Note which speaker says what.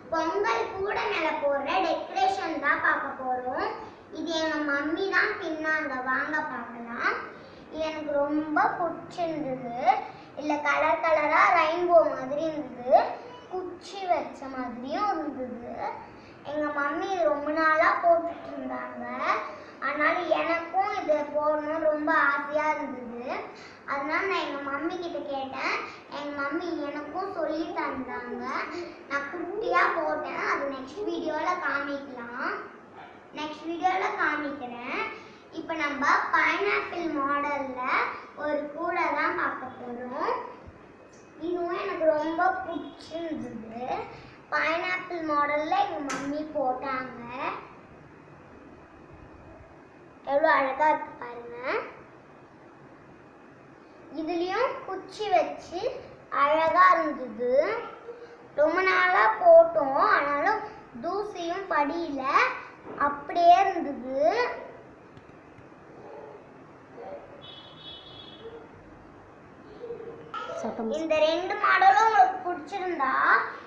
Speaker 1: பொங்கல் கூட மேல போடுற டெக்கரேஷன் தான் பார்க்க போறோம் இது எங்க மம்மி தான் பின்னாங்க வாங்க பார்க்கலாம் இது எனக்கு ரொம்ப பிடிச்சிருந்தது இல்ல கலர் கலரா ரெயின்போ மாதிரி இருந்தது குச்சி வச்ச மாதிரியும் இருந்தது எங்க மம்மி இது ரொம்ப நாளா போட்டுட்டு இருந்தாங்க அதனால எனக்கும் இது போடணும் ரொம்ப ஆசையா இருந்தது அதனால நான் எங்க மம்மி கிட்ட கேட்டேன் எங்க மம்மி எனக்கும் சொல்லி தந்தாங்க நான் குட்டியா போட்டேன் அது நெக்ஸ்ட் வீடியோல காமிக்கலாம் நெக்ஸ்ட் வீடியோல காமிக்கிறேன் இப்போ நம்ம பைனாப்பிள் மாடல்ல ஒரு கூடை தான் பார்க்க போறோம் இதுவும் எனக்கு ரொம்ப பிடிச்சிருந்தது பைனாப்பிள் மாடல்ல எங்க மம்மி போட்டாங்க எவ்வளோ அழகா இருக்கு பாருங்க இதுலயும் குச்சி வச்சு அழகா இருந்தது ரொம்ப நாளா போட்டோம் ஆனாலும் தூசியும் படியில அப்படியே இருந்தது
Speaker 2: சத்தம்
Speaker 1: இந்த ரெண்டு மாடலும் உங்களுக்கு பிடிச்சிருந்தா